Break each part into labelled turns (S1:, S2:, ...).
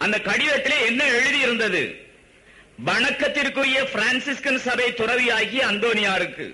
S1: அந்த கடிதத்திலே என்ன எழுதியிருந்தது வணக்கத்திற்குரிய பிரான்சிஸ்கன் சபை துறவியாகிய அந்தோனியாருக்கு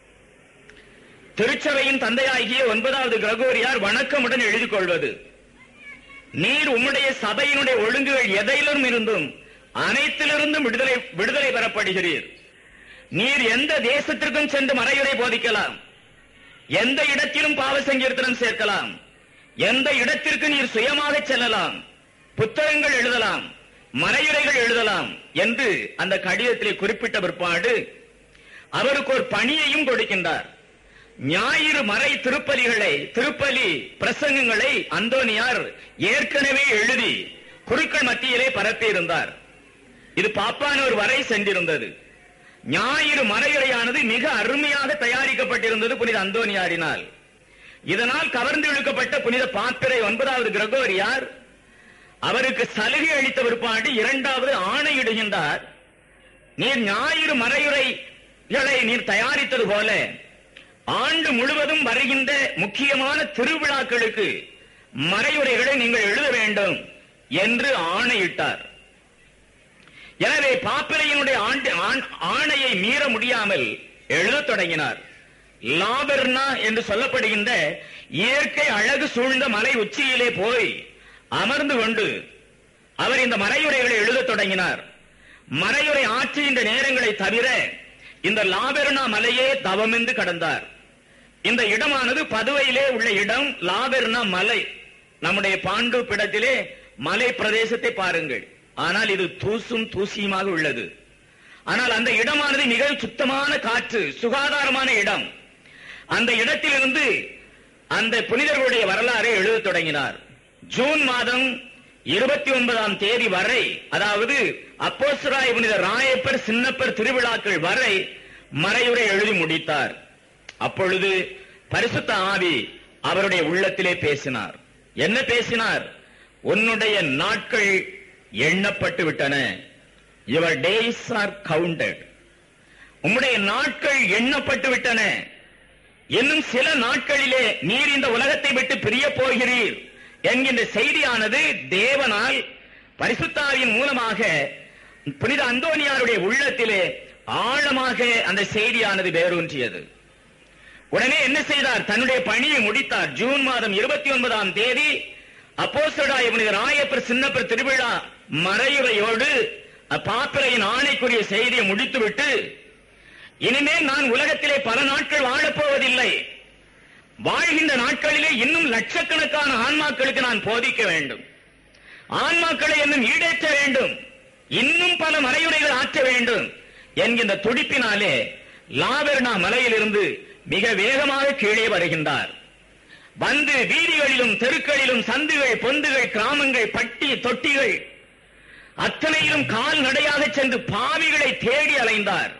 S1: திருச்சபையின் தந்தையாகிய ஒன்பதாவது கிரகோரியார் வணக்கமுடன் எழுதிக் கொள்வது நீர் உம்முடைய சபையினுடைய ஒழுங்குகள் எதையிலும் இருந்தும் அனைத்திலிருந்தும் விடுதலை விடுதலை பெறப்படுகிறீர் நீர் எந்த தேசத்திற்கும் சென்று மறையுரை போதிக்கலாம் எந்த இடத்திலும் பாவ சங்கீர்த்தனம் சேர்க்கலாம் எந்த இடத்திற்கு நீர் சுயமாக செல்லலாம் புத்தகங்கள் எழுதலாம் மறையுரைகள் எழுதலாம் என்று அந்த கடிதத்திலே குறிப்பிட்ட பிற்பாடு அவருக்கு ஒரு பணியையும் கொடுக்கின்றார் ஞாயிறு மறை திருப்பலிகளை திருப்பலி பிரசங்கங்களை அந்தோனியார் ஏற்கனவே எழுதி குருக்கள் மத்தியிலே பரப்பியிருந்தார் இது பாப்பானூர் வரை சென்றிருந்தது ஞாயிறு மறையுரையானது மிக அருமையாக தயாரிக்கப்பட்டிருந்தது புனித அந்தோனியாரினால் இதனால் கவர்ந்து இழுக்கப்பட்ட புனித பாத்திரை ஒன்பதாவது கிரகோரியார் அவருக்கு சலுகை அளித்த பிற்பாடு இரண்டாவது ஆணையிடுகின்றார் நீர் ஞாயிறு மறையுரைகளை நீர் தயாரித்தது போல ஆண்டு முழுவதும் வருகின்ற முக்கியமான திருவிழாக்களுக்கு மறையுரைகளை நீங்கள் எழுத வேண்டும் என்று ஆணையிட்டார் எனவே பாப்பிரையினுடைய ஆண்டு ஆண்- ஆணையை மீற முடியாமல் எழுதத் தொடங்கினார் லாபெர்னா என்று சொல்லப்படுகின்ற இயற்கை அழகு சூழ்ந்த மலை உச்சியிலே போய் அமர்ந்து கொண்டு அவர் இந்த மறையுரைகளை எழுதத் தொடங்கினார் மறையுரை ஆற்றுகின்ற நேரங்களை தவிர இந்த லாபெர்னா மலையே தவமென்று கடந்தார் இந்த இடமானது பதுவையிலே உள்ள இடம் லாபெர்னா மலை நம்முடைய பாண்டு பிடத்திலே மலை பிரதேசத்தை பாருங்கள் ஆனால் இது தூசும் தூசியுமாக உள்ளது ஆனால் அந்த இடமானது மிக சுத்தமான காற்று சுகாதாரமான இடம் அந்த இடத்திலிருந்து அந்த புனிதர்களுடைய வரலாறை எழுதத் தொடங்கினார் ஜூன் மாதம் இருபத்தி ஒன்பதாம் தேதி வரை அதாவது அப்போஸ்தலராய புனித ராயப்பர் சின்னப்பர் திருவிழாக்கள் வரை மறையுரை எழுதி முடித்தார் அப்பொழுது பரிசுத்த ஆவி அவருடைய உள்ளத்திலே பேசினார் என்ன பேசினார் உன்னுடைய நாட்கள் எண்ணப்பட்டு விட்டன யுவர் டேஸ் ஆர் கவுண்டட் உம்முடைய நாட்கள் எண்ணப்பட்டு விட்டன இன்னும் சில நாட்களிலே நீர் இந்த உலகத்தை விட்டு பிரிய போகிறீர் என்கின்ற செய்தியானது தேவனால் பரிசுத்தாவின் மூலமாக புனித அந்தோனியாருடைய உள்ளத்திலே ஆழமாக அந்த செய்தியானது வேரூன்றியது உடனே என்ன செய்தார் தன்னுடைய பணியை முடித்தார் ஜூன் மாதம் இருபத்தி ஒன்பதாம் தேதி அப்போஸ்தலராய புனித ராயப்பர் சின்னப்பர் திருவிழா மறையுறையோடு பாப்பிரையின் ஆணைக்குரிய செய்தியை முடித்துவிட்டு இனிமேல் நான் உலகத்திலே பல நாட்கள் வாழப்போவதில்லை வாழ்கின்ற நாட்களிலே இன்னும் லட்சக்கணக்கான ஆன்மாக்களுக்கு நான் போதிக்க வேண்டும் ஆன்மாக்களை இன்னும் ஈடேற்ற வேண்டும் இன்னும் பல மறையுரைகள் ஆற்ற வேண்டும் என்கின்ற துடிப்பினாலே லாவெர்னா மலையிலிருந்து மிக வேகமாக கீழே வருகின்றார் வந்து வீதிகளிலும் தெருக்களிலும் சந்துகள் பொந்துகள் கிராமங்கள் பட்டி தொட்டிகள் அத்தனையிலும் கால் நடையாக சென்று பாவிகளை தேடி அலைந்தார்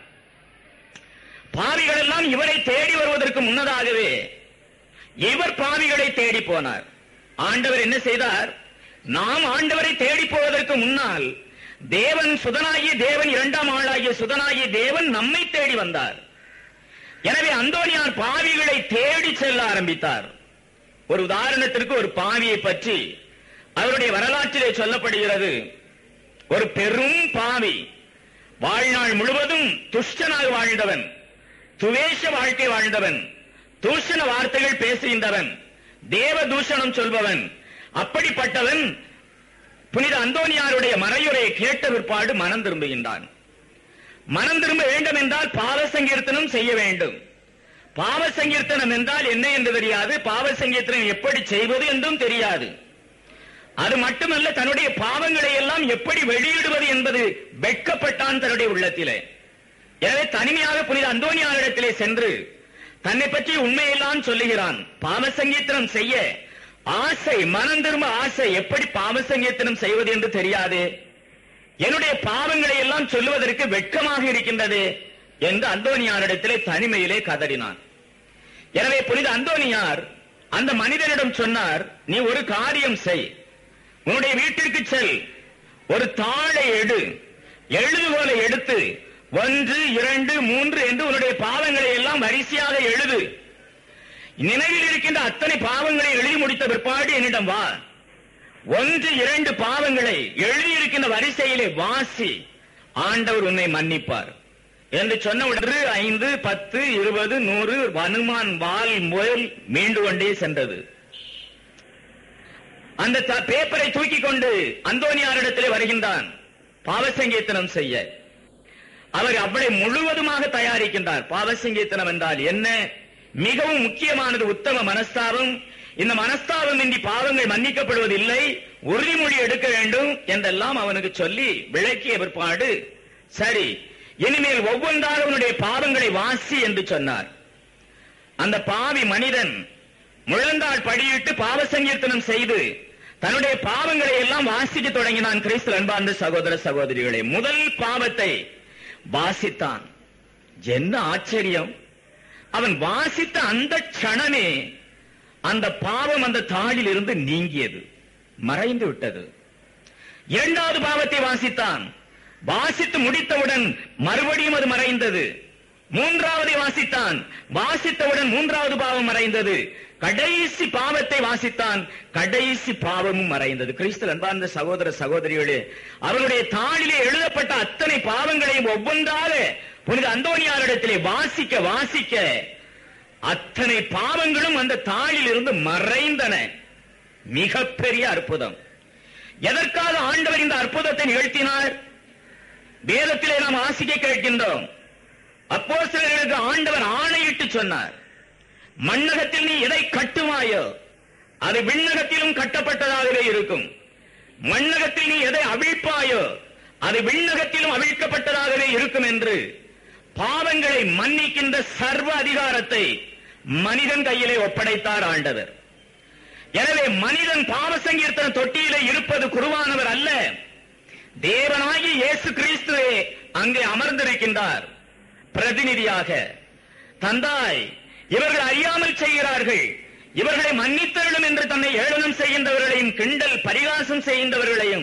S1: பாவிகள் எல்லாம் இவரை தேடி வருவதற்கு முன்னதாகவே இவர் பாவிகளை தேடி போனார் ஆண்டவர் என்ன செய்தார் நாம் ஆண்டவரை தேடி போவதற்கு முன்னால் தேவன் சுதனாகிய தேவன் இரண்டாம் ஆளாகிய சுதனாகிய தேவன் நம்மை தேடி வந்தார் எனவே அந்தோனியார் பாவிகளை தேடி செல்ல ஆரம்பித்தார் ஒரு உதாரணத்திற்கு ஒரு பாவியை பற்றி அவருடைய வரலாற்றிலே சொல்லப்படுகிறது ஒரு பெரும் பாவி வாழ்நாள் முழுவதும் துஷ்டனாக வாழ்ந்தவன் துவேஷ வாழ்க்கை வாழ்ந்தவன் தூஷண வார்த்தைகள் பேசுகின்றவன் தேவ தூஷணம் சொல்பவன் அப்படிப்பட்டவன் புனித அந்தோனியாருடைய மறையுரையை கேட்ட பிற்பாடு மனம் திரும்புகின்றான் மனம் திரும்ப வேண்டும் என்றால் பாவ சங்கீர்த்தனம் செய்ய வேண்டும் பாவ சங்கீர்த்தனம் என்றால் என்ன என்று தெரியாது பாவ சங்கீர்த்தனம் எப்படி செய்வது என்றும் தெரியாது அது மட்டுமல்ல தன்னுடைய பாவங்களை எல்லாம் எப்படி வெளியிடுவது என்பது வெட்கப்பட்டான் தன்னுடைய உள்ளத்திலே எனவே தனிமையாக புனித அந்தோனியாரிடத்திலே சென்று தன்னை பற்றி உண்மையெல்லாம் சொல்லுகிறான் பாவ சங்கீர்த்தனம் செய்ய ஆசை மனம் திரும்ப ஆசை எப்படி பாவ சங்கீர்த்தனம் செய்வது என்று தெரியாது என்னுடைய பாவங்களை எல்லாம் சொல்லுவதற்கு வெட்கமாக இருக்கின்றது என்று அந்தோனியாரிடத்திலே தனிமையிலே கதறினான் எனவே புனித அந்தோனியார் அந்த மனிதனிடம் சொன்னார் நீ ஒரு காரியம் செய் உன்னுடைய வீட்டிற்கு செல் ஒரு தாளை எடு எழுதுகோலை எடுத்து ஒன்று இரண்டு மூன்று என்று உன்னுடைய பாவங்களை எல்லாம் வரிசையாக எழுது நினைவில் இருக்கின்ற அத்தனை பாவங்களை எழுதி முடித்த பிற்பாடு என்னிடம் வா ஒன்று இரண்டு பாவங்களை எழுதியிருக்கின்ற வரிசையிலே வாசி ஆண்டவர் உன்னை மன்னிப்பார் என்று சொன்ன உடனே ஐந்து பத்து இருபது நூறு அனுமான் வால் முயல் மீண்டு கொண்டே சென்றது அந்த த- பேப்பரை தூக்கி கொண்டு அந்தோனியாரிடத்திலே வருகின்றான் பாவசங்கீர்த்தனம் செய்ய அவர் அவளை முழுவதுமாக தயாரிக்கின்றார் பாவசங்கீர்த்தனம் என்றால் என்ன மிகவும் முக்கியமானது உத்தம மனஸ்தாபம் இந்த மனஸ்தாபம் இன்றி பாவங்கள் மன்னிக்கப்படுவதில்லை உறுதிமொழி எடுக்க வேண்டும் என்றெல்லாம் அவனுக்கு சொல்லி விளக்கிய பிற்பாடு சரி இனிமேல் ஒவ்வொன்றாக உன்னுடைய பாவங்களை வாசி என்று சொன்னார் அந்த பாவி மனிதன் முழந்தாள் படியிட்டு பாவ சங்கீர்த்தனம் செய்து தன்னுடைய பாவங்களை எல்லாம் வாசிக்க தொடங்கினான் கிறிஸ்து அன்பார்ந்த சகோதர சகோதரிகளே முதல் பாவத்தை வாசித்தான் என்ன ஆச்சரியம் அவன் வாசித்த அந்த க்ஷணமே அந்த பாவம் அந்த தாளில் இருந்து நீங்கியது மறைந்து விட்டது இரண்டாவது பாவத்தை வாசித்தான் வாசித்து முடித்தவுடன் மறுபடியும் அது மறைந்தது மூன்றாவதை வாசித்தான் வாசித்தவுடன் மூன்றாவது பாவம் மறைந்தது கடைசி பாவத்தை வாசித்தான் கடைசி பாவமும் மறைந்தது கிறிஸ்து அன்பார்ந்த சகோதர சகோதரிகளே அவருடைய தாளிலே எழுதப்பட்ட அத்தனை பாவங்களையும் ஒவ்வொன்றாக புனித அந்தோனியாரிடத்திலே வாசிக்க வாசிக்க அத்தனை பாவங்களும் அந்த தாளில் இருந்து மறைந்தன மிகப்பெரிய அற்புதம் எதற்காக ஆண்டவர் இந்த அற்புதத்தை நிகழ்த்தினார் வேதத்திலே நாம் வாசிக்க கேட்கின்றோம் அப்போஸ்தலர்களுக்கு ஆண்டவர் ஆணையிட்டு சொன்னார் மண்ணகத்தில் நீ எதை கட்டுவாயோ அது விண்ணகத்திலும் கட்டப்பட்டதாகவே இருக்கும் மண்ணகத்தில் நீ எதை அவிழ்ப்பாயோ அது விண்ணகத்திலும் அவிழ்க்கப்பட்டதாகவே இருக்கும் என்று பாவங்களை மன்னிக்கின்ற சர்வ அதிகாரத்தை மனிதன் கையிலே ஒப்படைத்தார் ஆண்டவர் எனவே மனிதன் பாவ சங்கீர்த்தன தொட்டியிலே இருப்பது குருவானவர் அல்ல தேவனாகி இயேசு கிறிஸ்துவே அங்கே அமர்ந்திருக்கின்றார் பிரதிநிதியாக தந்தாய் இவர்கள் அறியாமல் செய்கிறார்கள் இவர்களை மன்னித்தருளும் என்று தன்னை ஏளனம் செய்கின்றவர்களையும் கிண்டல் பரிகாசம் செய்கின்றவர்களையும்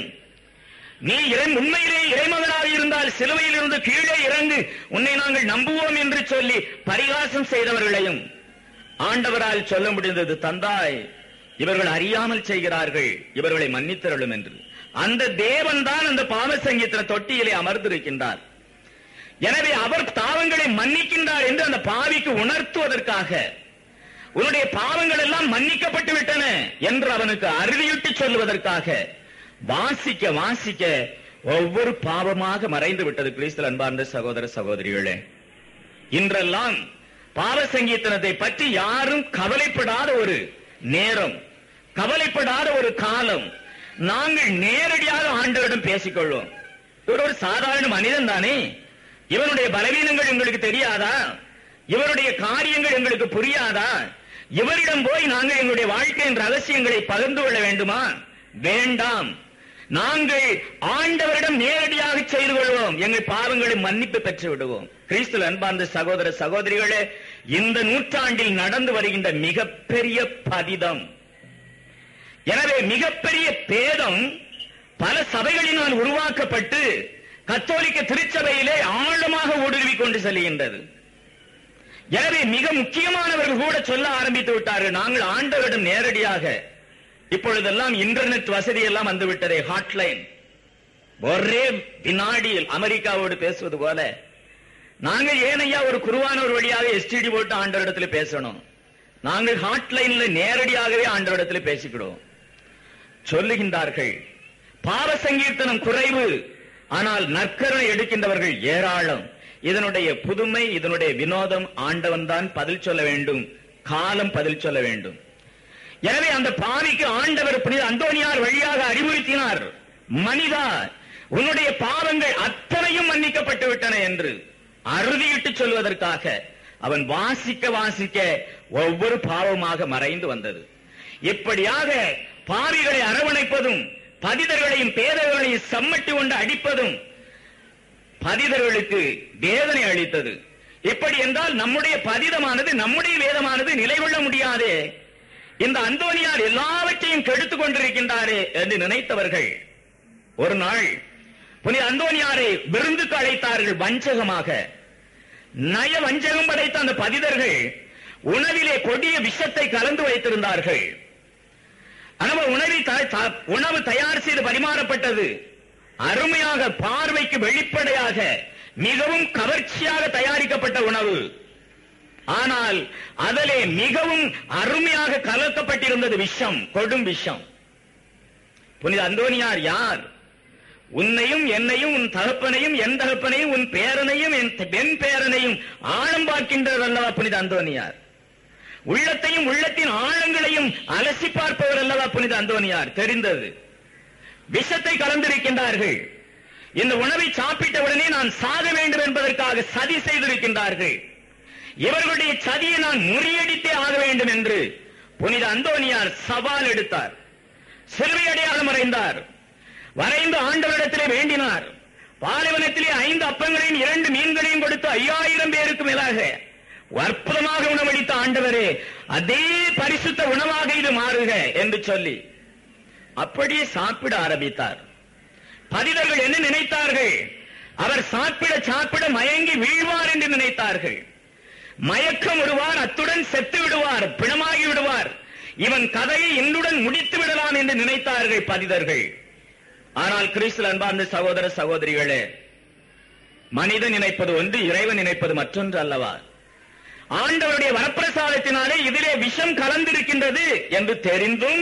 S1: நீ இறை உண்மையிலே இறைமகனாக இருந்தால் சிலுவையில் இருந்து கீழே இறங்கு உன்னை நாங்கள் நம்புவோம் என்று சொல்லி பரிகாசம் செய்தவர்களையும் ஆண்டவரால் சொல்ல முடிந்தது தந்தாய் இவர்கள் அறியாமல் செய்கிறார்கள் இவர்களை மன்னித்தருளும் என்று அந்த தேவன் தான் அந்த பாவ சங்கீத்திர தொட்டியிலே அமர்ந்திருக்கின்றார் எனவே அவர் பாவங்களை மன்னிக்கின்றார் என்று அந்த பாவிக்கு உணர்த்துவதற்காக உன்னுடைய பாவங்கள் எல்லாம் மன்னிக்கப்பட்டு விட்டன என்று அவனுக்கு அறுதியிட்டு சொல்லுவதற்காக வாசிக்க வாசிக்க ஒவ்வொரு பாவமாக மறைந்து விட்டது கிறிஸ்து அன்பார்ந்த சகோதர சகோதரிகளே இன்றெல்லாம் பாவ சங்கீதனத்தை பற்றி யாரும் கவலைப்படாத ஒரு நேரம் கவலைப்படாத ஒரு காலம் நாங்கள் நேரடியாக ஆண்டவரிடம் பேசிக்கொள்வோம் இவர் ஒரு சாதாரண மனிதன் தானே இவனுடைய பலவீனங்கள் எங்களுக்கு தெரியாதா இவருடைய காரியங்கள் எங்களுக்கு புரியாதா இவரிடம் போய் நாங்கள் எங்களுடைய வாழ்க்கையின் ரகசியங்களை பகிர்ந்து கொள்ள வேண்டுமா வேண்டாம் நாங்கள் ஆண்டவரிடம் நேரடியாக செய்து கொள்வோம் எங்கள் பாவங்களை மன்னிப்பு பெற்று விடுவோம் கிறிஸ்து அன்பார்ந்த சகோதர சகோதரிகளே இந்த நூற்றாண்டில் நடந்து வருகின்ற மிகப்பெரிய பதிதம் எனவே மிகப்பெரிய பேதம் பல சபைகளினால் உருவாக்கப்பட்டு கத்தோலிக்க திருச்சபையிலே ஆழமாக ஊடுருவி கொண்டு செல்கின்றது எனவே மிக முக்கியமானவர்கள் கூட சொல்ல ஆரம்பித்து விட்டார்கள் நாங்கள் ஆண்டவரிடம் நேரடியாக இப்பொழுதெல்லாம் இன்டர்நெட் வசதி எல்லாம் வந்து விட்டதே ஹாட்லைன் ஒரே வினாடியில் அமெரிக்காவோடு பேசுவது போல நாங்கள் ஏனையா ஒரு குருவானவர் வழியாக எஸ்டிடி போட்டு ஆண்டவரிடத்தில் பேசணும் நாங்கள் ஹாட்லைன்ல நேரடியாகவே ஆண்டவரிடத்தில் பேசிக்கிடுவோம் சொல்லுகின்றார்கள் பாவ சங்கீர்த்தனம் குறைவு ஆனால் நற்கருணை எடுக்கின்றவர்கள் ஏராளம் இதனுடைய புதுமை இதனுடைய வினோதம் ஆண்டவன் தான் பதில் சொல்ல வேண்டும் காலம் பதில் சொல்ல வேண்டும் எனவே அந்த பாவிக்கு ஆண்டவர் புனித அந்தோனியார் வழியாக அறிவுறுத்தினார் மனிதா உன்னுடைய பாவங்கள் அத்தனையும் மன்னிக்கப்பட்டு விட்டன என்று அறுதியிட்டு சொல்வதற்காக அவன் வாசிக்க வாசிக்க ஒவ்வொரு பாவமாக மறைந்து வந்தது இப்படியாக பாவிகளை அரவணைப்பதும் பதிதர்களையும் பேதர்களையும் சம்மட்டி கொண்டு அடிப்பதும் பதிதர்களுக்கு வேதனை அளித்தது இப்படி என்றால் நம்முடைய பதிதமானது நம்முடைய வேதமானது நிலை கொள்ள முடியாதே இந்த அந்தோனியார் எல்லாவற்றையும் கெடுத்துக் கொண்டிருக்கின்றாரே என்று நினைத்தவர்கள் ஒரு நாள் புனித அந்தோனியாரை விருந்துக்கு அழைத்தார்கள் வஞ்சகமாக நய வஞ்சகம் படைத்த அந்த பதிதர்கள் உணவிலே கொடிய விஷத்தை கலந்து வைத்திருந்தார்கள் ஆனால் உணவை த- த- உணவு தயார் செய்து பரிமாறப்பட்டது அருமையாக பார்வைக்கு வெளிப்படையாக மிகவும் கவர்ச்சியாக தயாரிக்கப்பட்ட உணவு ஆனால் அதிலே மிகவும் அருமையாக கலக்கப்பட்டிருந்தது விஷம் கொடும் விஷம் புனித அந்தோனியார் யார் உன்னையும் என்னையும் உன் தகப்பனையும் என் தகப்பனையும் உன் பேரனையும் என் என் பேரனையும் ஆழம் பார்க்கின்றது அல்லவா புனித அந்தோனியார் உள்ளத்தையும் உள்ளத்தின் ஆழங்களையும் அலசி பார்ப்பவர் அல்லவா புனித அந்தோனியார் தெரிந்தது விஷத்தை கலந்திருக்கின்றார்கள் இந்த உணவை சாப்பிட்ட உடனே நான் சாக வேண்டும் என்பதற்காக சதி செய்திருக்கின்றார்கள் இவர்களுடைய சதியை நான் முறியடித்தே ஆக வேண்டும் என்று புனித அந்தோனியார் சவால் எடுத்தார் சிலுவை அடையாளம் வரைந்தார் வரைந்து ஆண்டவரிடத்திலே வேண்டினார் பாலைவனத்திலே ஐந்து அப்பங்களையும் இரண்டு மீன்களையும் கொடுத்து ஐயாயிரம் பேருக்கு மேலாக அற்புதமாக உணவளித்த ஆண்டவரே அதே பரிசுத்த உணவாக இது மாறுக என்று சொல்லி அப்படியே சாப்பிட ஆரம்பித்தார் பதிதர்கள் என்ன நினைத்தார்கள் அவர் சாப்பிட சாப்பிட மயங்கி வீழ்வார் என்று நினைத்தார்கள் மயக்கம் விடுவார் அத்துடன் செத்து விடுவார் பிணமாகி விடுவார் இவன் கதையை என்னுடன் முடித்து விடலாம் என்று நினைத்தார்கள் பதிதர்கள் ஆனால் கிறிஸ்து அன்பார்ந்த சகோதர சகோதரிகளே மனிதன் நினைப்பது ஒன்று இறைவன் நினைப்பது மற்றொன்று அல்லவா ஆண்டவருடைய வரப்பிரசாதத்தினாலே இதிலே விஷம் கலந்திருக்கின்றது என்று தெரிந்தும்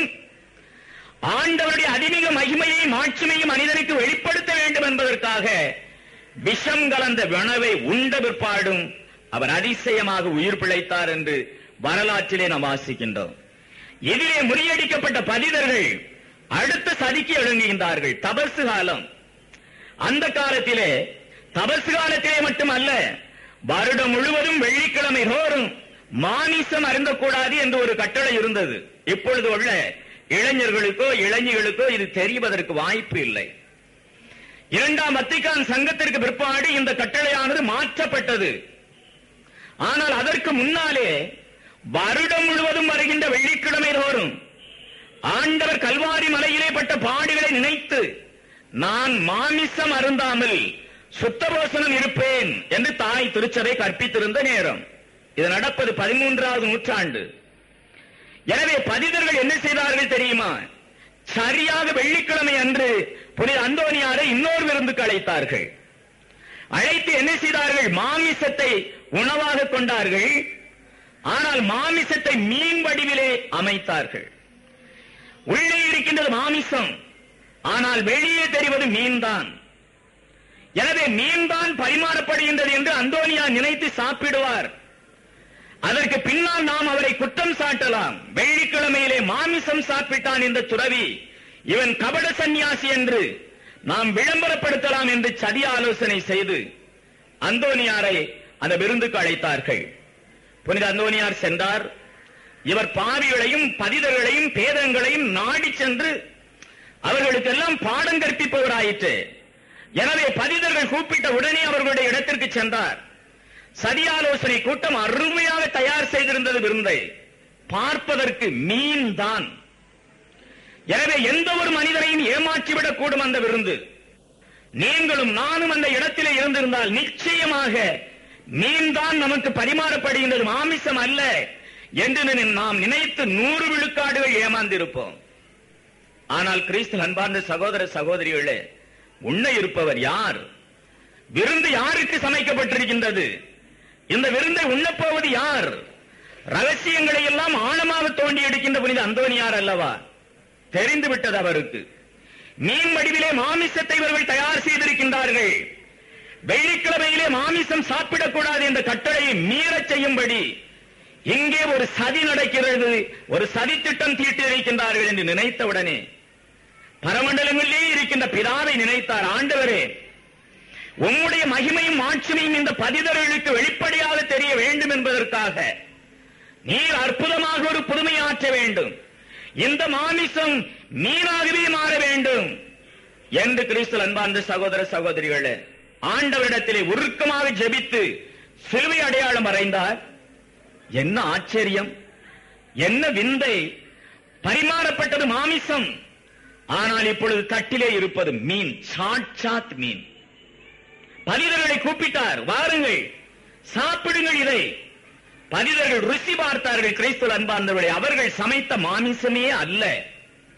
S1: ஆண்டவருடைய அதிமிக மகிமையை மாட்சிமையும் மனிதனுக்கு வெளிப்படுத்த வேண்டும் என்பதற்காக விஷம் கலந்த உணவை உண்ட பிற்பாடும் அவர் அதிசயமாக உயிர் பிழைத்தார் என்று வரலாற்றிலே நாம் வாசிக்கின்றோம் இதிலே முறியடிக்கப்பட்ட பதிதர்கள் அடுத்த சதிக்கு எழுங்குகின்றார்கள் தபசு காலம் அந்த காலத்திலே தபசு காலத்திலே மட்டுமல்ல வருடம் முழுவதும் வெள்ளிக்கிழமை தோறும் மாமிசம் அருந்தக்கூடாது என்று ஒரு கட்டளை இருந்தது இப்பொழுது உள்ள இளைஞர்களுக்கோ இளைஞர்களுக்கோ இது தெரிவதற்கு வாய்ப்பு இல்லை இரண்டாம் வத்திக்கான் சங்கத்திற்கு பிற்பாடு இந்த கட்டளையானது மாற்றப்பட்டது ஆனால் அதற்கு முன்னாலே வருடம் முழுவதும் வருகின்ற வெள்ளிக்கிழமை தோறும் ஆண்டவர் கல்வாரி மலையிலே பட்ட பாடுகளை நினைத்து நான் மாமிசம் அருந்தாமல் சுத்தபோசனம் இருப்பேன் என்று தாய் திருச்சபை கற்பித்திருந்த நேரம் இது நடப்பது பதிமூன்றாவது நூற்றாண்டு எனவே பதிதர்கள் என்ன செய்தார்கள் தெரியுமா சரியாக வெள்ளிக்கிழமை அன்று புனித அந்தோனியாரை இன்னொரு விருந்துக்கு அழைத்தார்கள் அழைத்து என்ன செய்தார்கள் மாமிசத்தை உணவாக கொண்டார்கள் ஆனால் மாமிசத்தை மீன் வடிவிலே அமைத்தார்கள் உள்ளே இருக்கின்றது மாமிசம் ஆனால் வெளியே தெரிவது மீன்தான் எனவே மீன்தான் பரிமாறப்படுகின்றது என்று அந்தோனியா நினைத்து சாப்பிடுவார் அதற்கு பின்னால் நாம் அவரை குற்றம் சாட்டலாம் வெள்ளிக்கிழமையிலே மாமிசம் சாப்பிட்டான் இந்த துறவி இவன் கபட சந்நியாசி என்று நாம் விளம்பரப்படுத்தலாம் என்று சதி ஆலோசனை செய்து அந்தோனியாரை அந்த விருந்துக்கு அழைத்தார்கள் புனித அந்தோனியார் சென்றார் இவர் பாவிகளையும் பதிதர்களையும் பேதங்களையும் நாடி சென்று அவர்களுக்கெல்லாம் பாடம் கற்பிப்பவராயிற்று எனவே பதிதர்கள் கூப்பிட்ட உடனே அவர்களுடைய இடத்திற்கு சென்றார் சதி ஆலோசனை கூட்டம் அருமையாக தயார் செய்திருந்தது விருந்தை பார்ப்பதற்கு மீன் தான் எனவே எந்த ஒரு மனிதனையும் ஏமாற்றிவிடக் கூடும் அந்த விருந்து நீங்களும் நானும் அந்த இடத்திலே இருந்திருந்தால் நிச்சயமாக மீன் தான் நமக்கு பரிமாறப்படுகின்றது மாமிசம் அல்ல என்று நினை- நாம் நினைத்து நூறு விழுக்காடுகள் ஏமாந்திருப்போம் ஆனால் கிறிஸ்து அன்பார்ந்த சகோதர சகோதரிகளே உண்ண இருப்பவர் யார் விருந்து யாருக்கு சமைக்கப்பட்டிருக்கின்றது இந்த விருந்தை உண்ணப்போவது யார் ரகசியங்களை எல்லாம் ஆழமாக தோண்டி எடுக்கின்ற புனித அந்தோனியார் அல்லவா தெரிந்து விட்டது அவருக்கு மீன் வடிவிலே மாமிசத்தை இவர்கள் தயார் செய்திருக்கின்றார்கள் வெள்ளிக்கிழமையிலே மாமிசம் சாப்பிடக்கூடாது என்ற கட்டளையை மீறச் செய்யும்படி இங்கே ஒரு சதி நடக்கிறது ஒரு சதி திட்டம் தீட்டியிருக்கின்றார்கள் என்று நினைத்தவுடனே பரமண்டலங்களிலே இருக்கின்ற பிதாவை நினைத்தார் ஆண்டவரே உம்முடைய மகிமையும் மாட்சிமையும் இந்த பதிதர்களுக்கு வெளிப்படையாக தெரிய வேண்டும் என்பதற்காக நீர் அற்புதமாக ஒரு புதுமை ஆற்ற வேண்டும் இந்த மாமிசம் மீனாகவே மாற வேண்டும் என்று கிறிஸ்து அன்பார்ந்த சகோதர சகோதரிகளே ஆண்டவரிடத்திலே உருக்கமாக ஜெபித்து சிலுவை அடையாளம் வரைந்தார் என்ன ஆச்சரியம் என்ன விந்தை பரிமாறப்பட்டது மாமிசம் ஆனால் இப்பொழுது தட்டிலே இருப்பது மீன் சாட்சாத் மீன் பதிதர்களை கூப்பிட்டார் வாருங்கள் சாப்பிடுங்கள் இதை பதிதர்கள் ருசி பார்த்தார்கள் கிறிஸ்துவ அன்பார்ந்தவர்களே அவர்கள் சமைத்த மாமிசமே அல்ல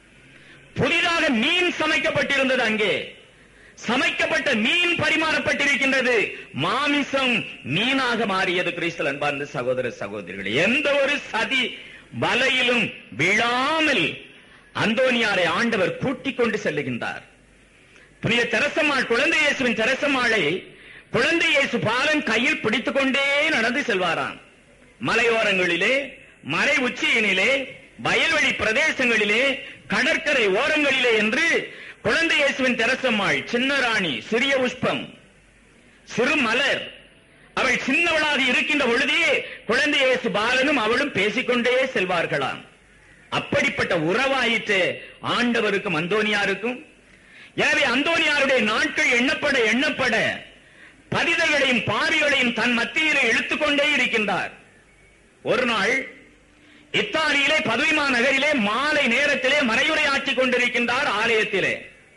S1: புதிதாக மீன் சமைக்கப்பட்டிருந்தது அங்கே சமைக்கப்பட்ட மீன் பரிமாறப்பட்டிருக்கின்றது மாமிசம் மீனாக மாறியது கிறிஸ்தல் அன்பார்ந்த சகோதர சகோதரிகளே எந்த ஒரு சதி வலையிலும் விழாமல் அந்தோனியாரை ஆண்டவர் கூட்டிக் கொண்டு செல்லுகின்றார் புனித தெரசம்மாள் குழந்தை இயேசுவின் தெரசம்மாளை குழந்தை இயேசு பாலன் கையில் பிடித்துக் கொண்டே நடந்து செல்வாராம் மலையோரங்களிலே மலை உச்சியினிலே வயல்வெளி பிரதேசங்களிலே கடற்கரை ஓரங்களிலே என்று குழந்தை இயேசுவின் தெரசம்மாள் சின்ன ராணி சிறிய புஷ்பம் சிறு மலர் அவள் சின்னவளாக இருக்கின்ற பொழுதே குழந்தை இயேசு பாலனும் அவளும் பேசிக்கொண்டே செல்வார்களாம் அப்படிப்பட்ட உறவாயிற்று ஆண்டவருக்கும் அந்தோனியாருக்கும் எனவே அந்தோனியாருடைய நாட்கள் எண்ணப்பட எண்ணப்பட பதிதர்களையும் பாவிகளையும் தன் மத்தியிலே இழுத்துக்கொண்டே இருக்கின்றார் ஒரு நாள் இத்தாலியிலே பதுவிமா நகரிலே மாலை நேரத்திலே மறையுரை ஆற்றிக் கொண்டிருக்கின்றார் ஆலயத்திலே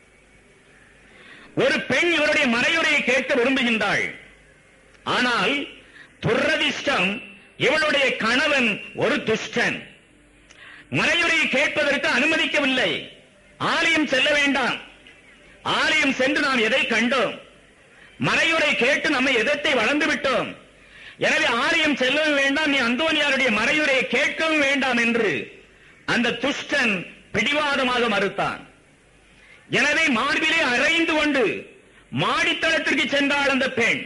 S1: ஒரு பெண் இவருடைய மறையுரையை கேட்க விரும்புகின்றாள் ஆனால் துரதிர்ஷ்டம் இவளுடைய கணவன் ஒரு துஷ்டன் மறையுரையை கேட்பதற்கு அனுமதிக்கவில்லை ஆலயம் செல்ல வேண்டாம் ஆலயம் சென்று நாம் எதை கண்டோம் மறையுரை கேட்டு நம்மை எதத்தை வளர்ந்து விட்டோம் எனவே ஆலயம் செல்லவும் வேண்டாம் நீ அந்தோனியாருடைய மறையுரையை கேட்கவும் வேண்டாம் என்று அந்த துஷ்டன் பிடிவாதமாக மறுத்தான் எனவே மார்பிலே அரைந்து கொண்டு மாடித்தளத்திற்கு சென்றாள் அந்த பெண்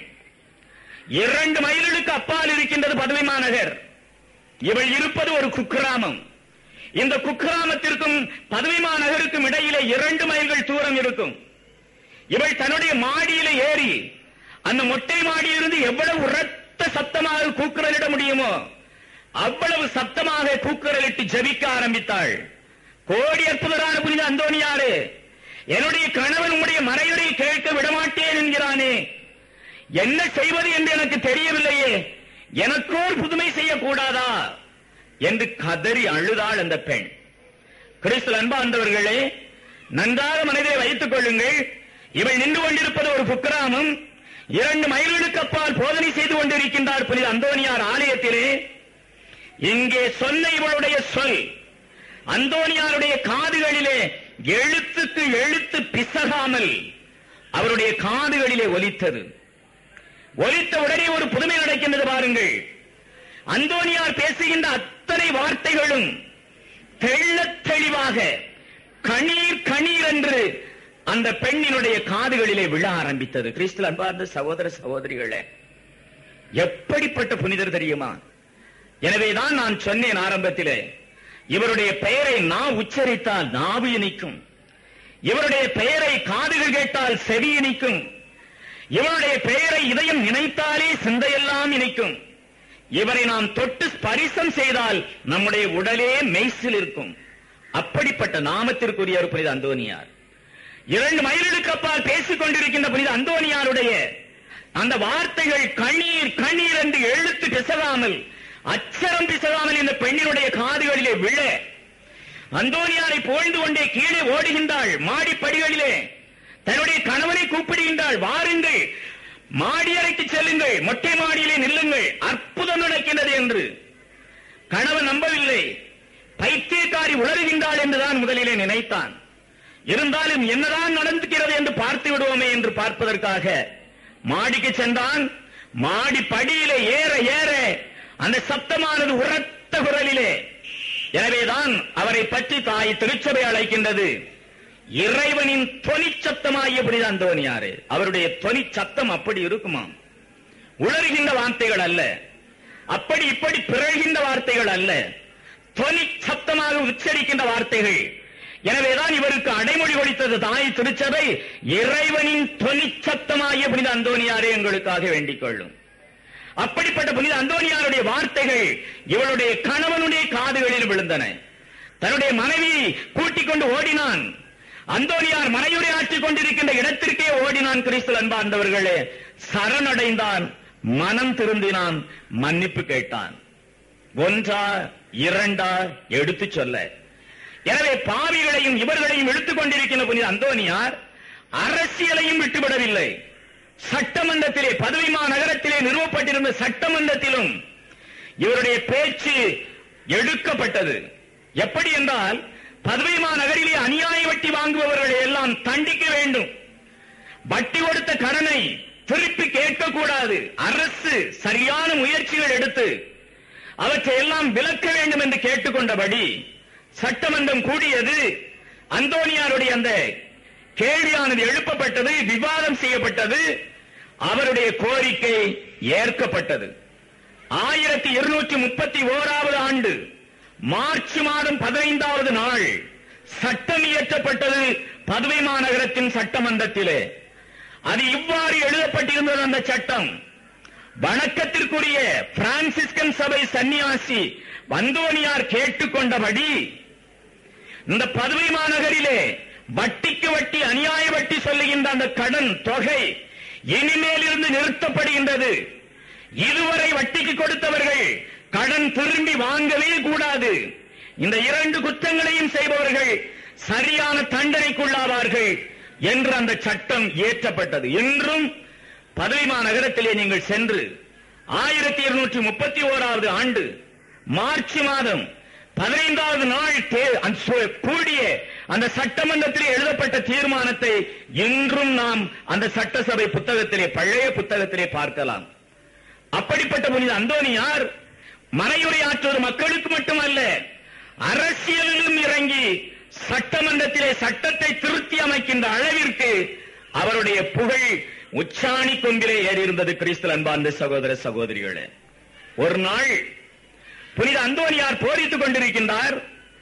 S1: இரண்டு மைல்களுக்கு அப்பால் இருக்கின்றது பதவி மாநகர் இவள் இருப்பது ஒரு குக்கிராமம் இந்த குக்கிராமத்திற்கும் பதவி மாநகருக்கும் இடையிலே இரண்டு மைல்கள் தூரம் இருக்கும் இவள் தன்னுடைய மாடியில ஏறி அந்த மொட்டை மாடியிலிருந்து எவ்வளவு உரத்த சத்தமாக கூக்குரலிட முடியுமோ அவ்வளவு சத்தமாக கூக்குரலிட்டு ஜெபிக்க ஆரம்பித்தாள் கோடி அற்புதரான புனித அந்தோனியாரு என்னுடைய கணவன் உம்முடைய மறையுரை கேட்க விடமாட்டேன் என்கிறானே என்ன செய்வது என்று எனக்கு தெரியவில்லையே எனக்கோர் புதுமை செய்யக்கூடாதா என்று கதறி அழுதாள் அந்த பெண் கிறிஸ்து அன்பார்ந்தவர்களே நன்றாக மனதை வைத்துக் கொள்ளுங்கள் இவள் நின்று கொண்டிருப்பது ஒரு குக்கிராமம் இரண்டு மைல்களுக்கு அப்பால் போதனை செய்து கொண்டிருக்கின்றார் புனித அந்தோனியார் ஆலயத்திலே இங்கே சொன்ன இவளுடைய சொல் அந்தோனியாருடைய காதுகளிலே எழுத்துக்கு எழுத்து பிசகாமல் அவருடைய காதுகளிலே ஒலித்தது ஒலித்த உடனே ஒரு புதுமை நடக்கின்றது பாருங்கள் அந்தோனியார் பேசுகின்ற அத்தனை வார்த்தைகளும் தெள்ளத் தெளிவாக கணீர் கணீர் என்று அந்த பெண்ணினுடைய காதுகளிலே விழ ஆரம்பித்தது கிறிஸ்துவ அன்பார்ந்த சகோதர சகோதரிகளே எப்படிப்பட்ட புனிதர் தெரியுமா எனவேதான் நான் சொன்னேன் ஆரம்பத்திலே இவருடைய பெயரை நான் உச்சரித்தால் நாவு இனிக்கும் இவருடைய பெயரை காதுகள் கேட்டால் செவி இனிக்கும் இவருடைய பெயரை இதயம் நினைத்தாலே சிந்தையெல்லாம் இனிக்கும் இவரை நாம் தொட்டு ஸ்பரிசம் செய்தால் நம்முடைய உடலே மெய்சில் இருக்கும் அப்படிப்பட்ட நாமத்திற்குரிய ஒரு புனித அந்தோனியார் இரண்டு மைல்களுக்கு அப்பால் பேசிக் கொண்டிருக்கின்ற புனித அந்தோனியாருடைய அந்த வார்த்தைகள் கண்ணீர் கண்ணீர் என்று எழுத்து பிசகாமல் அச்சரம் பிசகாமல் இந்த பெண்ணினுடைய காதுகளிலே விழ அந்தோனியாரை புகழ்ந்து கொண்டே கீழே ஓடுகின்றாள் மாடிப்படிகளிலே தன்னுடைய கணவனை கூப்பிடுகின்றாள் வாருங்கள் மாடி அறைக்கு செல்லுங்கள் மொட்டை மாடியிலே நில்லுங்கள் அற்புதம் நடக்கின்றது என்று கணவன் நம்பவில்லை பைத்தியக்காரி உளறுகின்றாள் என்றுதான் முதலிலே நினைத்தான் இருந்தாலும் என்னதான் நடந்துகிறது என்று பார்த்து விடுவோமே என்று பார்ப்பதற்காக மாடிக்கு சென்றான் மாடி படியிலே ஏற ஏற அந்த சப்தமானது உரத்த குரலிலே எனவேதான் அவரை பற்றி தாய் திருச்சபை அழைக்கின்றது இறைவனின் தொனி சத்தமாகிய புனித அந்தோனியாரு அவருடைய தொனி சத்தம் அப்படி இருக்குமா உளறுகின்ற வார்த்தைகள் அல்ல அப்படி இப்படி பிறழ்கின்ற வார்த்தைகள் அல்ல தொனி சத்தமாக உச்சரிக்கின்ற வார்த்தைகள் எனவேதான் இவருக்கு அடைமொழி கொடுத்தது தாய் திருச்சபை இறைவனின் தொனி சத்தமாகிய புனித அந்தோனியாரே எங்களுக்காக வேண்டிக் கொள்ளும் அப்படிப்பட்ட புனித அந்தோனியாருடைய வார்த்தைகள் இவளுடைய கணவனுடைய காதுகளில் விழுந்தன தன்னுடைய மனைவியை கூட்டிக் கொண்டு ஓடினான் அந்தோனியார் மனையுரை ஆற்றிக் கொண்டிருக்கின்ற இடத்திற்கே ஓடினான் கிறிஸ்து அன்பார்ந்தவர்களே சரணடைந்தான் மனம் திருந்தினான் மன்னிப்பு கேட்டான் ஒன்றா இரண்டா எடுத்துச் சொல்ல எனவே பாவிகளையும் இவர்களையும் இழுத்துக் கொண்டிருக்கின்ற புனித அந்தோனியார் அரசியலையும் விட்டுவிடவில்லை சட்டமன்றத்திலே பதவிமா நகரத்திலே நிறுவப்பட்டிருந்த சட்டமன்றத்திலும் இவருடைய பேச்சு எடுக்கப்பட்டது எப்படி என்றால் பதுமைமா நகரிலே அநியாய வட்டி வாங்குபவர்களை எல்லாம் தண்டிக்க வேண்டும் வட்டி கொடுத்த கடனை திருப்பி கேட்கக்கூடாது அரசு சரியான முயற்சிகள் எடுத்து அவற்றை எல்லாம் விலக்க வேண்டும் என்று கேட்டுக்கொண்டபடி சட்டமன்றம் கூடியது அந்தோனியாருடைய அந்த கேள்வியானது எழுப்பப்பட்டது விவாதம் செய்யப்பட்டது அவருடைய கோரிக்கை ஏற்கப்பட்டது ஆயிரத்தி இருநூற்றி முப்பத்தி ஓராவது ஆண்டு மார்ச் மாதம் பதினைந்தாவது நாள் சட்டம் இயற்றப்பட்டது பதுவை மாநகரத்தின் சட்டமன்றத்திலே அது இவ்வாறு எழுதப்பட்டிருந்தது அந்த சட்டம் வணக்கத்திற்குரிய பிரான்சிஸ்கன் சபை சன்னியாசி வந்தோனியார் கேட்டுக்கொண்டபடி இந்த பதுவை மாநகரிலே வட்டிக்கு வட்டி அநியாய வட்டி சொல்லுகின்ற அந்த கடன் தொகை இனிமேல் இருந்து நிறுத்தப்படுகின்றது இதுவரை வட்டிக்கு கொடுத்தவர்கள் கடன் திரும்பி வாங்கவே கூடாது இந்த இரண்டு குற்றங்களையும் செய்பவர்கள் சரியான தண்டனைக்குள்ளாவார்கள் என்று அந்த சட்டம் இயற்றப்பட்டது இன்றும் பதவிமா நகரத்திலே நீங்கள் சென்று ஆயிரத்தி இருநூற்றி முப்பத்தி ஓராவது ஆண்டு மார்ச் மாதம் பதினைந்தாவது நாள் தே- அந்த சு- கூடிய அந்த சட்டமன்றத்திலே எழுதப்பட்ட தீர்மானத்தை இன்றும் நாம் அந்த சட்டசபை புத்தகத்திலே பழைய புத்தகத்திலே பார்க்கலாம் அப்படிப்பட்ட புனித அந்தோனியார் மனையுரையாற்றுவது மக்களுக்கு மட்டுமல்ல அரசியலிலும் இறங்கி சட்டமன்றத்திலே சட்டத்தை திருத்தி அமைக்கின்ற அளவிற்கு அவருடைய புகழ் உச்சாணி கொம்பிலே ஏறியிருந்தது கிறிஸ்து அன்பார்ந்த சகோதர சகோதரிகளே ஒரு நாள் புனித அந்தோனியார் போரித்துக் கொண்டிருக்கின்றார்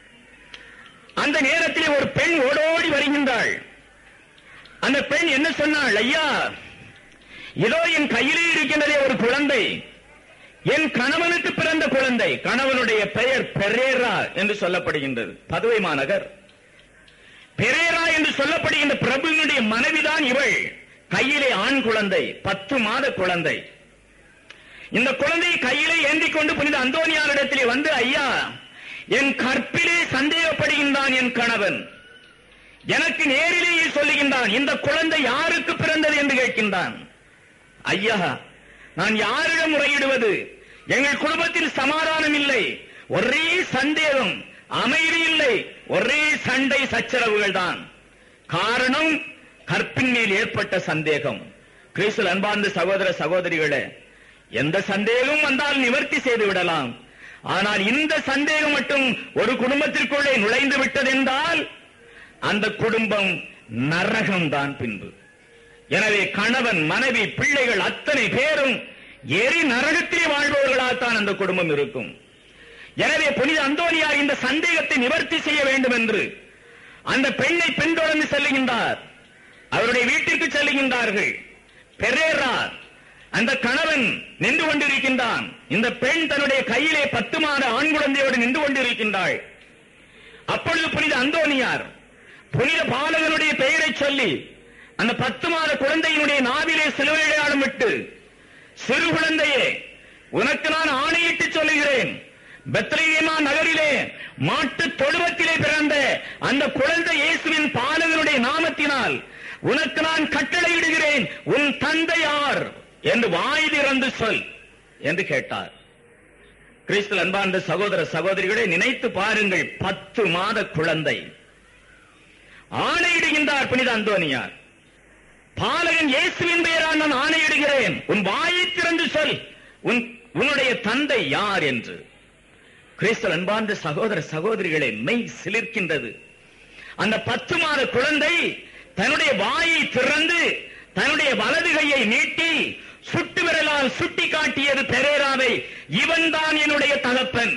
S1: அந்த நேரத்திலே ஒரு பெண் ஓடோடி வருகின்றாள் அந்த பெண் என்ன சொன்னாள் ஐயா இதோ என் கையிலே இருக்கின்றதே ஒரு குழந்தை என் கணவனுக்கு பிறந்த குழந்தை கணவனுடைய பெயர் பெரேரா என்று சொல்லப்படுகின்றது பதுவை மாநகர் பெரேரா என்று சொல்லப்படுகின்ற பிரபுவினுடைய மனைவிதான் இவள் கையிலே ஆண் குழந்தை பத்து மாத குழந்தை இந்த குழந்தையை கையிலே ஏந்தி கொண்டு புனித அந்தோனியாரிடத்திலே வந்து ஐயா என் கற்பிலே சந்தேகப்படுகின்றான் என் கணவன் எனக்கு நேரிலேயே சொல்லுகின்றான் இந்த குழந்தை யாருக்கு பிறந்தது என்று கேட்கின்றான் ஐயா நான் யாரிடம் முறையிடுவது எங்கள் குடும்பத்தில் சமாதானம் இல்லை ஒரே சந்தேகம் அமைதி இல்லை ஒரே சண்டை சச்சரவுகள் தான் காரணம் கற்பின் மேல் ஏற்பட்ட சந்தேகம் கிறிஸ்து அன்பார்ந்த சகோதர சகோதரிகளே எந்த சந்தேகம் வந்தால் நிவர்த்தி செய்து விடலாம் ஆனால் இந்த சந்தேகம் மட்டும் ஒரு குடும்பத்திற்குள்ளே நுழைந்து விட்டதென்றால் அந்த குடும்பம் நரகம்தான் பின்பு எனவே கணவன் மனைவி பிள்ளைகள் அத்தனை பேரும் எரி நரகத்திலே வாழ்பவர்களாகத்தான் அந்த குடும்பம் இருக்கும் எனவே புனித அந்தோனியார் இந்த சந்தேகத்தை நிவர்த்தி செய்ய வேண்டும் என்று அந்த பெண்ணை பின்தொடர்ந்து செல்லுகின்றார் அவருடைய வீட்டிற்கு செல்லுகின்றார்கள் பெரேரா அந்த கணவன் நின்று கொண்டிருக்கின்றான் இந்த பெண் தன்னுடைய கையிலே பத்து மாத ஆண் குழந்தையோடு நின்று கொண்டிருக்கின்றாள் அப்பொழுது புனித அந்தோனியார் புனித பாலகனுடைய பெயரை சொல்லி அந்த பத்து மாத குழந்தையினுடைய நாவிலே சிலுவை அடையாளம் விட்டு சிறு குழந்தையே உனக்கு நான் ஆணையிட்டு சொல்லுகிறேன் பெத்லகேமா நகரிலே மாட்டு தொழுவத்திலே பிறந்த அந்த குழந்தை இயேசுவின் பாலகனுடைய நாமத்தினால் உனக்கு நான் கட்டளையிடுகிறேன் உன் தந்தை யார் என்று வாய் திறந்து சொல் என்று கேட்டார் கிறிஸ்து அன்பார்ந்த சகோதர சகோதரிகளை நினைத்து பாருங்கள் பத்து மாத குழந்தை ஆணையிடுகின்றார் புனித அந்தோனியார் பாலகன் இயேசுவின் பெயரால் நான் ஆணையிடுகிறேன் உன் வாயை திறந்து சொல் உன் உன்னுடைய தந்தை யார் என்று கிறிஸ்து அன்பார்ந்த சகோதர சகோதரிகளை மெய் சிலிர்க்கின்றது அந்த பத்து மாத குழந்தை தன்னுடைய வாயை திறந்து தன்னுடைய வலது கையை நீட்டி சுட்டு விரலால் சுட்டி காட்டியது பெரேராவை இவன்தான் என்னுடைய தகப்பன்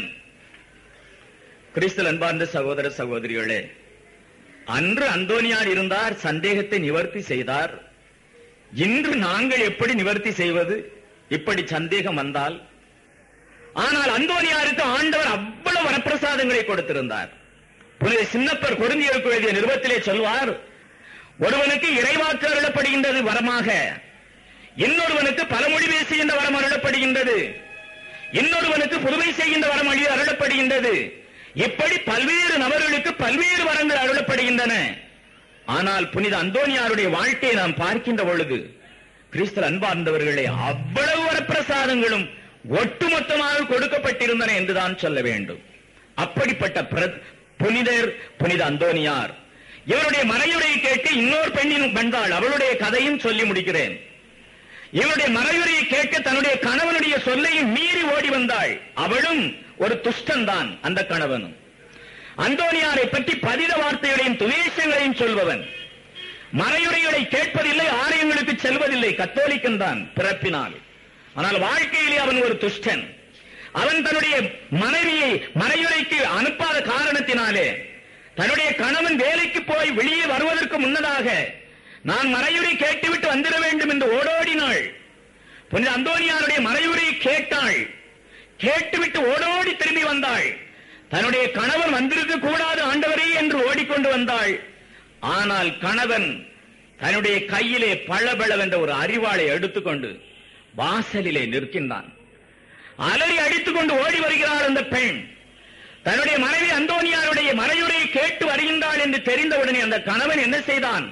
S1: கிறிஸ்து அன்பார்ந்த சகோதர சகோதரிகளே அன்று அந்தோனியார் இருந்தார் சந்தேகத்தை நிவர்த்தி செய்தார் இன்று நாங்கள் எப்படி நிவர்த்தி செய்வது இப்படி சந்தேகம் வந்தால் ஆனால் அந்தோனியாருக்கு ஆண்டவர் அவ்வளவு வரப்பிரசாதங்களை கொடுத்திருந்தார் புனித சின்னப்பர் பொருந்தியருக்கு எழுதிய நிருபத்திலே சொல்வார் ஒருவனுக்கு இறைவாக்கு அருளப்படுகின்றது வரமாக இன்னொருவனுக்கு பலமொழி பேசுகின்ற வரம் அருளப்படுகின்றது இன்னொருவனுக்கு புதுமை செய்கின்ற வரம் அழி அருளப்படுகின்றது இப்படி பல்வேறு நபர்களுக்கு பல்வேறு வரங்கள் அருளப்படுகின்றன ஆனால் புனித அந்தோனியாருடைய வாழ்க்கையை நாம் பார்க்கின்ற பொழுது கிறிஸ்து அன்பார்ந்தவர்களே அவ்வளவு வரப்பிரசாதங்களும் ஒட்டுமொத்தமாக கொடுக்கப்பட்டிருந்தன என்றுதான் சொல்ல வேண்டும் அப்படிப்பட்ட பிர- புனிதர் புனித அந்தோனியார் இவருடைய மறையுரையை கேட்டு இன்னொரு பெண்ணின் வந்தாள் அவளுடைய கதையும் சொல்லி முடிக்கிறேன் இவருடைய மறையுரையை கேட்க தன்னுடைய கணவனுடைய சொல்லையும் மீறி ஓடி வந்தாள் அவளும் ஒரு துஷ்டன்தான் அந்த கணவனும் அந்தோனியாரை பற்றி பதித வார்த்தைகளையும் துவேஷங்களையும் சொல்பவன் மறையுரைகளை கேட்பதில்லை ஆலயங்களுக்கு செல்வதில்லை கத்தோலிக்கன் தான் பிறப்பினால் ஆனால் வாழ்க்கையிலே அவன் ஒரு துஷ்டன் அவன் தன்னுடைய மனைவியை மறையுரைக்கு அனுப்பாத காரணத்தினாலே தன்னுடைய கணவன் வேலைக்கு போய் வெளியே வருவதற்கு முன்னதாக நான் மறையுரை கேட்டுவிட்டு வந்துட வேண்டும் என்று ஓடோடினாள் புனித அந்தோனியாருடைய மறையுரையை கேட்டாள் கேட்டுவிட்டு ஓடோடி திரும்பி வந்தாள் தன்னுடைய கணவன் வந்திருக்க கூடாது ஆண்டவரே என்று ஓடிக்கொண்டு வந்தாள் ஆனால் கணவன் தன்னுடைய கையிலே பளபளவென்ற ஒரு அறிவாளை எடுத்துக்கொண்டு வாசலிலே நிற்கின்றான் அலறி அடித்துக் கொண்டு ஓடி வருகிறாள் அந்த பெண் தன்னுடைய மனைவி அந்தோனியாருடைய மறையுரையை கேட்டு வருகின்றாள் என்று தெரிந்தவுடனே அந்த கணவன் என்ன செய்தான்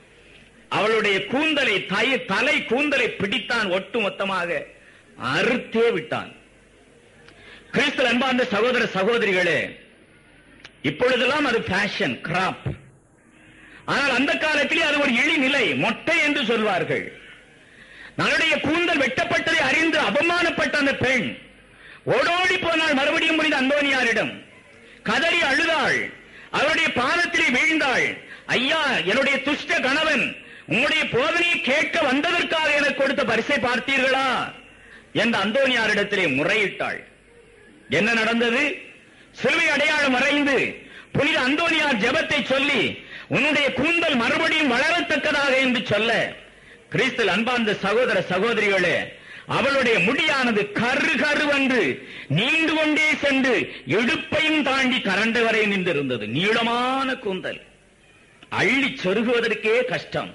S1: அவளுடைய கூந்தலை தை- தலை கூந்தலை பிடித்தான் ஒட்டு மொத்தமாக அறுத்தே விட்டான் கிறிஸ்து அன்பார்ந்த சகோதர சகோதரிகளே இப்பொழுதெல்லாம் அது ஃபேஷன் கிராப் ஆனால் அந்த காலத்திலே அது ஒரு இழிநிலை மொட்டை என்று சொல்வார்கள் தன்னுடைய கூந்தல் வெட்டப்பட்டதை அறிந்து அவமானப்பட்ட அந்த பெண் ஓடோடி போனாள் மறுபடியும் புனித அந்தோனியாரிடம் கதறி அழுதாள் அவருடைய பாதத்திலே வீழ்ந்தாள் ஐயா என்னுடைய துஷ்ட கணவன் உம்முடைய போதனையை கேட்க வந்ததற்காக எனக்கு கொடுத்த பரிசை பார்த்தீர்களா என்று அந்தோனியாரிடத்திலே முறையிட்டாள் என்ன நடந்தது சிலுவை அடையாளம் வரைந்து புனித அந்தோனியார் ஜெபத்தை சொல்லி உன்னுடைய கூந்தல் மறுபடியும் வளரத்தக்கதாக என்று சொல்ல கிறிஸ்தல் அன்பார்ந்த சகோதர சகோதரிகளே அவளுடைய முடியானது கரு கருவென்று நீண்டு கொண்டே சென்று இடுப்பையும் தாண்டி கரண்டு வரை நின்றிருந்தது நீளமான கூந்தல் அள்ளி சொருகுவதற்கே கஷ்டம்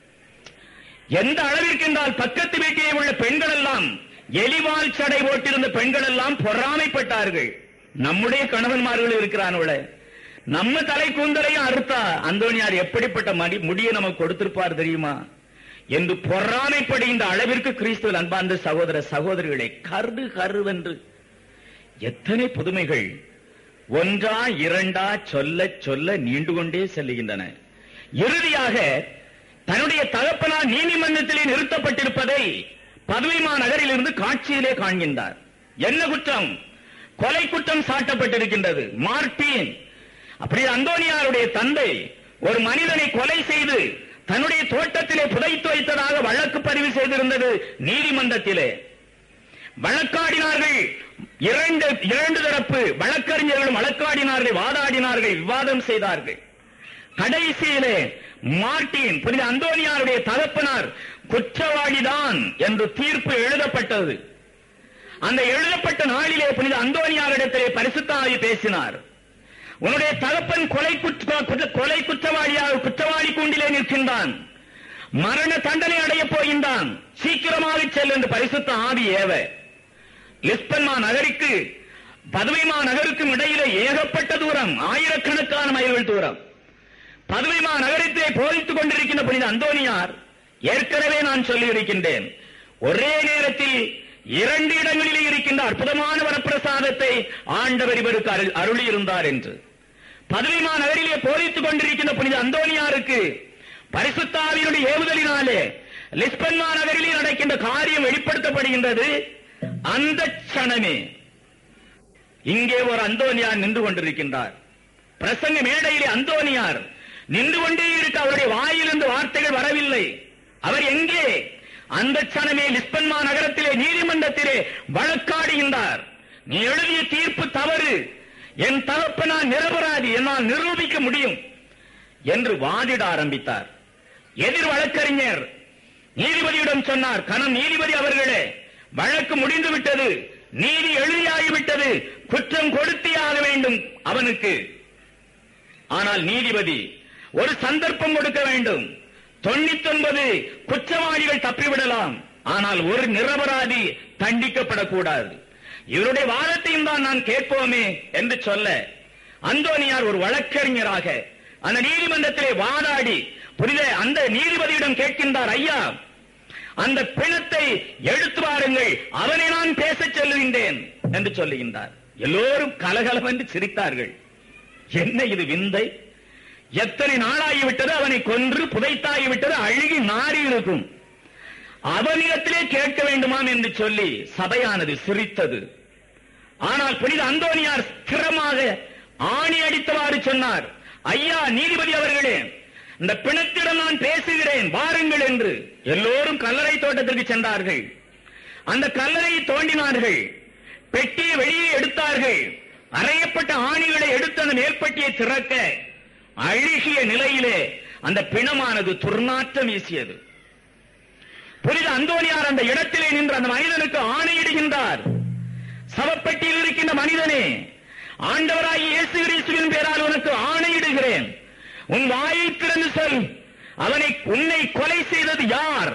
S1: எந்த அளவிற்கு என்றால் பக்கத்து வீட்டிலே உள்ள பெண்கள் எல்லாம் எலிவால் சடை போட்டிருந்த பெண்கள் எல்லாம் பொறாமைப்பட்டார்கள் நம்முடைய கணவன்மார்கள் இருக்கிறானோட நம்ம தலை கூந்தலையும் அறுத்தா அந்தோனியார் எப்படிப்பட்ட மடி முடியை நமக்கு கொடுத்திருப்பார் தெரியுமா என்று பொறாமைப்படுகின்ற அளவிற்கு கிறிஸ்துவ அன்பார்ந்த சகோதர சகோதரிகளை கரு கருவென்று எத்தனை புதுமைகள் ஒன்றா இரண்டா சொல்ல சொல்ல நீண்டு கொண்டே செல்லுகின்றன இறுதியாக தன்னுடைய தகப்பனார் நீதிமன்றத்திலே நிறுத்தப்பட்டிருப்பதை பதுமைமா நகரிலிருந்து காட்சியிலே காண்கின்றார் என்ன குற்றம் கொலை குற்றம் சாட்டப்பட்டிருக்கின்றது மார்டீன் அப்படி அந்தோனியாருடைய தந்தை ஒரு மனிதனை கொலை செய்து தன்னுடைய தோட்டத்திலே புதைத்து வைத்ததாக வழக்கு பதிவு செய்திருந்தது நீதிமன்றத்திலே வழக்காடினார்கள் இரண்டு இரண்டு தரப்பு வழக்கறிஞர்களும் வழக்காடினார்கள் வாதாடினார்கள் விவாதம் செய்தார்கள் கடைசியிலே மார்ட்டின் புனித அந்தோனியாருடைய தகப்பனார் குற்றவாளிதான் என்று தீர்ப்பு எழுதப்பட்டது அந்த எழுதப்பட்ட நாளிலே புனித அந்தோனியாரிடத்திலே பரிசுத்தாவி பேசினார் உன்னுடைய தகப்பன் கொலை குற்ற குற்ற- கொலை குற்றவாளியாக குற்றவாளி கூண்டிலே நிற்கின்றான் மரண தண்டனை அடையப் போகின்றான் சீக்கிரமாக செல் என்று பரிசுத்த ஆவி ஏவ லிஸ்பன்மா நகருக்கு பதுமைமா நகருக்கும் இடையிலே ஏகப்பட்ட தூரம் ஆயிரக்கணக்கான மைல்கள் தூரம் பதுமைமா நகரத்தை போதித்துக் கொண்டிருக்கின்ற புனித அந்தோனியார் ஏற்கனவே நான் சொல்லி இருக்கின்றேன் ஒரே நேரத்தில் இரண்டு இடங்களிலே இருக்கின்ற அற்புதமான வரப்பிரசாதத்தை ஆண்டவர் இவருக்கு அருள்- அருளியிருந்தார் என்று பதுமைமா நகரிலே போதித்துக் கொண்டிருக்கின்ற புனித அந்தோனியாருக்கு பரிசுத்தாவினுடைய ஏவுதலினாலே லிஸ்பன்மா நகரிலே நடக்கின்ற காரியம் வெளிப்படுத்தப்படுகின்றது அந்த க்ஷணமே இங்கே ஒரு அந்தோனியார் நின்று கொண்டிருக்கின்றார் பிரசங்க மேடையிலே அந்தோனியார் நின்று கொண்டே இருக்க அவருடைய வாயிலிருந்து வார்த்தைகள் வரவில்லை அவர் எங்கே அந்த க்ஷணமே லிஸ்பன்மா நகரத்திலே நீதிமன்றத்திலே வழக்காடுகின்றார் நீ எழுதிய தீர்ப்பு தவறு என் தகப்பனார் நிரபராதி என்னால் நிரூபிக்க முடியும் என்று வாதிட ஆரம்பித்தார் எதிர் வழக்கறிஞர் நீதிபதியிடம் சொன்னார் கணம் நீதிபதி அவர்களே வழக்கு முடிந்து விட்டது நீதி எழுதியாகிவிட்டது குற்றம் கொடுத்தியாக வேண்டும் அவனுக்கு ஆனால் நீதிபதி ஒரு சந்தர்ப்பம் கொடுக்க வேண்டும் தொண்ணூத்தொன்பது குற்றவாளிகள் தப்பிவிடலாம் ஆனால் ஒரு நிரபராதி தண்டிக்கப்படக்கூடாது இவருடைய வாதத்தையும் தான் நான் கேட்போமே என்று சொல்ல அந்தோனியார் ஒரு வழக்கறிஞராக அந்த நீதிமன்றத்திலே வாதாடி புரித அந்த நீதிபதியிடம் கேட்கின்றார் ஐயா அந்த பிணத்தை எடுத்து வாருங்கள் அவனை நான் பேசச் சொல்லுகின்றேன் என்று சொல்லுகின்றார் எல்லோரும் கலகலவென்று சிரித்தார்கள் என்ன இது விந்தை எத்தனை நாளாகிவிட்டது அவனை கொன்று புதைத்தாகிவிட்டது அழுகி நாறி இருக்கும் அவனிடத்திலே கேட்க வேண்டுமாம் என்று சொல்லி சபையானது சிரித்தது ஆனால் புனித அந்தோனியார் ஸ்திரமாக ஆணி அடித்தவாறு சொன்னார் ஐயா நீதிபதி அவர்களே இந்த பிணத்திடம் நான் பேசுகிறேன் வாருங்கள் என்று எல்லோரும் கல்லறை தோட்டத்திற்கு சென்றார்கள் அந்த கல்லறையை தோண்டினார்கள் பெட்டியை வெளியே எடுத்தார்கள் அறையப்பட்ட ஆணிகளை எடுத்து அந்த மேற்பட்டியை திறக்க அழுகிய நிலையிலே அந்த பிணமானது துர்நாற்றம் வீசியது புனித அந்தோனியார் அந்த இடத்திலே நின்று அந்த மனிதனுக்கு ஆணையிடுகின்றார் சவப்பெட்டியில் இருக்கின்ற மனிதனே ஆண்டவராகி இயேசு கிறிஸ்துவின் பேரால் உனக்கு ஆணையிடுகிறேன் உன் வாயை திறந்து சொல் அவனை உன்னை கொலை செய்தது யார்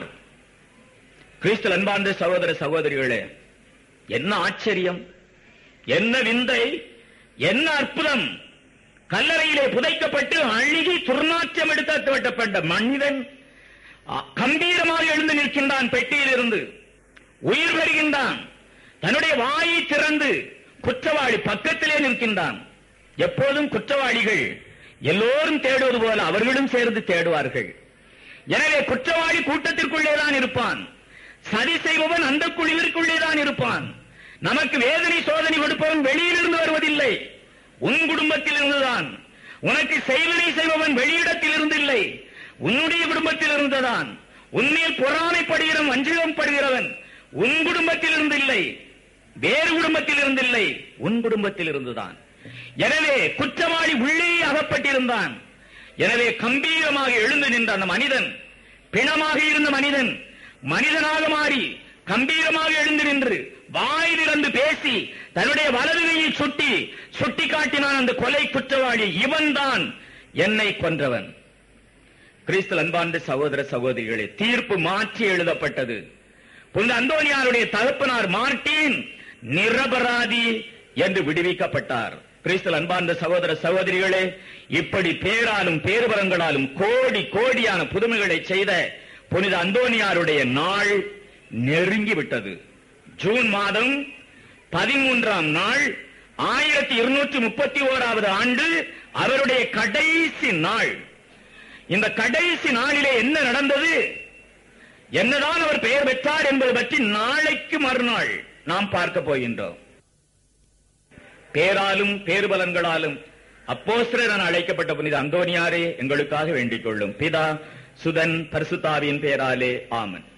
S1: கிறிஸ்து அன்பார்ந்த சகோதர சகோதரிகளே என்ன ஆச்சரியம் என்ன விந்தை என்ன அற்புதம் கல்லறையிலே புதைக்கப்பட்டு அழுகி துர்நாற்றம் எடுக்கப்பட்ட மனிதன் அ, கம்பீரமாக எழுந்து நிற்கின்றான் பெட்டியிலிருந்து உயிர் பெறுகின்றான் தன்னுடைய வாயை திறந்து குற்றவாளி பக்கத்திலே நிற்கின்றான் எப்போதும் குற்றவாளிகள் எல்லோரும் தேடுவது போல அவர்களும் சேர்ந்து தேடுவார்கள் எனவே குற்றவாளி கூட்டத்திற்குள்ளேதான் இருப்பான் சதி செய்பவன் அந்த குழுவிற்குள்ளேதான் இருப்பான் நமக்கு வேதனை சோதனை கொடுப்பவன் வெளியிலிருந்து வருவதில்லை உன் குடும்பத்தில் இருந்துதான் உனக்கு செய்வனை செய்பவன் வெளியிடத்தில் இருந்தில்லை உன்னுடைய குடும்பத்தில் இருந்துதான் உன்மேல் பொறாமைப்படுகிறவன் வஞ்சகம் படுகிறவன் உன் குடும்பத்தில் இருந்தில்லை வேறு குடும்பத்தில் இருந்தில்லை உன் குடும்பத்தில் இருந்துதான் எனவே குற்றவாளி உள்ளே அகப்பட்டிருந்தான் எனவே கம்பீரமாக எழுந்து நின்ற அந்த மனிதன் பிணமாக இருந்த மனிதன் மனிதனாக மாறி கம்பீரமாக எழுந்து நின்று வாய் திறந்து பேசி தன்னுடைய வலது கையை சுட்டி சுட்டி காட்டினான் அந்த கொலை குற்றவாளி இவன்தான் என்னை கொன்றவன் கிறிஸ்து அன்பார்ந்த சகோதர சகோதரிகளே தீர்ப்பு மாற்றி எழுதப்பட்டது புனித அந்தோனியாருடைய தகப்பனார் மார்ட்டின் நிரபராதி என்று விடுவிக்கப்பட்டார் கிறிஸ்து அன்பார்ந்த சகோதர சகோதரிகளே இப்படி பேராலும் பேருவரங்களாலும் கோடி கோடியான புதுமைகளை செய்த புனித அந்தோனியாருடைய நாள் நெருங்கி விட்டது ஜூன் மாதம் பதிமூன்றாம் நாள் ஆயிரத்தி இருநூற்றி முப்பத்தி ஓராவது ஆண்டு அவருடைய கடைசி நாள் இந்த கடைசி நாளிலே என்ன நடந்தது என்னதான் அவர் பெயர் பெற்றார் என்பது பற்றி நாளைக்கு மறுநாள் நாம் பார்க்க போகின்றோம் பேராலும் பேருபலன்களாலும் அப்போஸ்தலர் என அழைக்கப்பட்ட புனித அந்தோனியாரே எங்களுக்காக வேண்டிக் கொள்ளும் பிதா சுதன் பரிசுத்தாவின் பேராலே ஆமன்